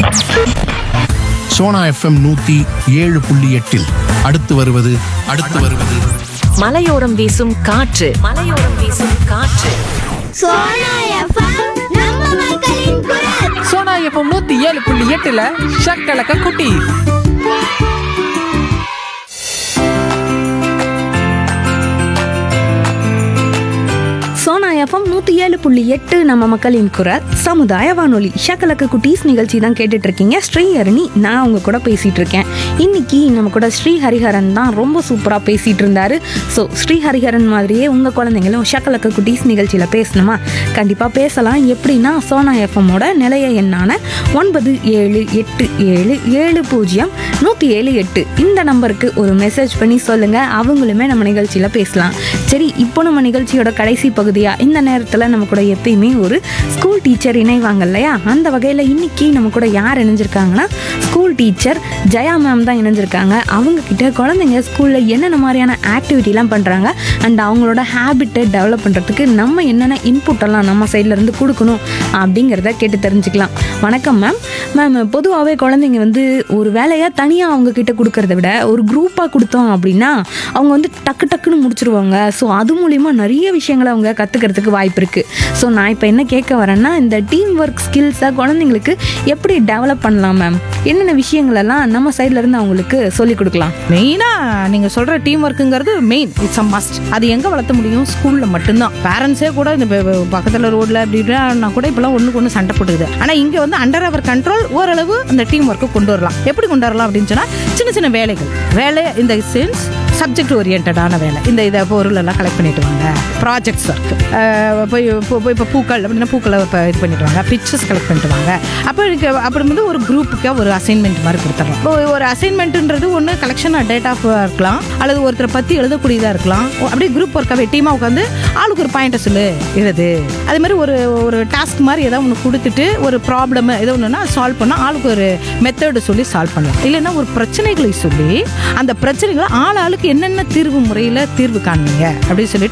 Sona FM நூத்தி ஏழு புள்ளி எட்டில் அடுத்து வருவது அடுத்து வருவது மலையோரம் வீசும் காற்று மலையோரம் வீசும் காற்று சோனா எஃப்எம் நம்ம மக்களின் குரல் சோனா எஃப்எம் நூத்தி ஏழு புள்ளி எட்டுல ஷக்கலக்க குட்டி சோனா எஃப்எம் நூற்றி ஏழு புள்ளி எட்டு நம்ம மக்களின் குரல் சமுதாய வானொலி ஷக்கலக்க குட்டீஸ் நிகழ்ச்சி தான் கேட்டுட்டு இருக்கீங்க ஸ்ரீ ஹரிணி நான் உங்க கூட பேசிட்டு இருக்கேன் இன்னைக்கு நம்ம கூட ஸ்ரீ ஹரிஹரன் தான் ரொம்ப சூப்பராக பேசிட்டு இருந்தாரு ஸோ ஸ்ரீ ஹரிஹரன் மாதிரியே உங்க குழந்தைங்களும் ஷக்கலக்க குட்டீஸ் நிகழ்ச்சியில் பேசணுமா கண்டிப்பாக பேசலாம் எப்படின்னா சோனா எஃப்எம்மோட நிலைய எண்ணான ஒன்பது ஏழு எட்டு ஏழு ஏழு பூஜ்ஜியம் நூற்றி ஏழு எட்டு இந்த நம்பருக்கு ஒரு மெசேஜ் பண்ணி சொல்லுங்க அவங்களுமே நம்ம நிகழ்ச்சியில் பேசலாம் சரி இப்போ நம்ம நிகழ்ச்சியோட கடைசி பகுதியாக இந்த நேரத்தில் நம்ம கூட எப்பயுமே ஒரு ஸ்கூல் டீச்சர் இணைவாங்க இல்லையா அந்த வகையில் இன்னைக்கு நம்ம கூட யார் இணைஞ்சிருக்காங்கன்னா ஸ்கூல் டீச்சர் ஜெயா மேம் தான் இணைஞ்சிருக்காங்க அவங்க கிட்ட குழந்தைங்க ஸ்கூலில் என்னென்ன மாதிரியான ஆக்டிவிட்டிலாம் பண்ணுறாங்க அண்ட் அவங்களோட ஹேபிட்டை டெவலப் பண்ணுறதுக்கு நம்ம என்னென்ன இன்புட் எல்லாம் நம்ம சைட்ல இருந்து கொடுக்கணும் அப்படிங்கிறத கேட்டு தெரிஞ்சுக்கலாம் வணக்கம் மேம் மேம் பொதுவாகவே குழந்தைங்க வந்து ஒரு வேலையாக தனியாக அவங்க கிட்ட கொடுக்கறத விட ஒரு குரூப்பாக கொடுத்தோம் அப்படின்னா அவங்க வந்து டக்கு டக்குன்னு முடிச்சிருவாங்க ஸோ அது மூலிமா நிறைய விஷயங்களை அவங்க கற்றுக்கிறதுக்கு வாய்ப்பு இருக்குது ஸோ நான் இப்போ என்ன கேட்க வரேன்னா இந்த டீம் ஒர்க் ஸ்கில்ஸை குழந்தைங்களுக்கு எப்படி டெவலப் பண்ணலாம் மேம் என்னென்ன விஷயங்களெல்லாம் நம்ம சைட்ல இருந்து அவங்களுக்கு சொல்லிக் கொடுக்கலாம் மெயினாக நீங்கள் சொல்கிற டீம் ஒர்க்குங்கிறது மெயின் இட்ஸ் அ மஸ்ட் அது எங்கே வளர்த்த முடியும் ஸ்கூலில் மட்டும்தான் பேரண்ட்ஸே கூட இந்த பக்கத்தில் ரோட்டில் அப்படி இப்படின்னா கூட இப்போலாம் ஒன்றுக்கு ஒன்று சண்டை போட்டுக்குது ஆனால் இங்கே வந்து அண்டர் அவர் கண்ட்ரோல் ஓரளவு அந்த டீம் ஒர்க்கை கொண்டு வரலாம் எப்படி கொண்டு வரலாம் அப்படின்னு சொன்னால் சின்ன சின்ன வேலைகள் வேலை இந்த சென்ஸ் சப்ஜெக்ட் ஓரியன்டான வேலை இந்த இதை பொருள் எல்லாம் கலெக்ட் பண்ணிட்டு வாங்க ப்ராஜெக்ட்ஸ் ஒர்க் போய் இப்போ இப்போ பூக்கள் அப்படின்னா பூக்களை இப்போ இது பண்ணிட்டு வாங்க பிக்சர்ஸ் கலெக்ட் பண்ணிட்டு வாங்க அப்போ எனக்கு அப்படி வந்து ஒரு குரூப்புக்கு ஒரு அசைன்மெண்ட் மாதிரி கொடுத்துட்றோம் இப்போ ஒரு அசைன்மெண்ட்ன்றது ஒன்று கலெக்ஷன் டேட் ஆஃப் இருக்கலாம் அல்லது ஒருத்தரை பற்றி எழுதக்கூடியதாக இருக்கலாம் ஓ, அப்படியே குரூப் ஒர்க்காகவே டீமாக உட்காந்து ஆளுக்கு ஒரு பாயிண்ட்டை சொல்லு எழுது அதே மாதிரி ஒரு ஒரு டாஸ்க் மாதிரி ஏதாவது ஒன்று கொடுத்துட்டு ஒரு ப்ராப்ளம் ஏதோ ஒன்றுனா சால்வ் பண்ணால் ஆளுக்கு ஒரு மெத்தடு சொல்லி சால்வ் பண்ணலாம் இல்லைன்னா ஒரு பிரச்சனைகளை சொல்லி அந்த பிரச்சனைகளை ஆள் ஆளுக்கு என்னென்ன தீர்வு முறையில் தீர்வு காண்பீங்க அப்படின்னு சொல்லிட்டு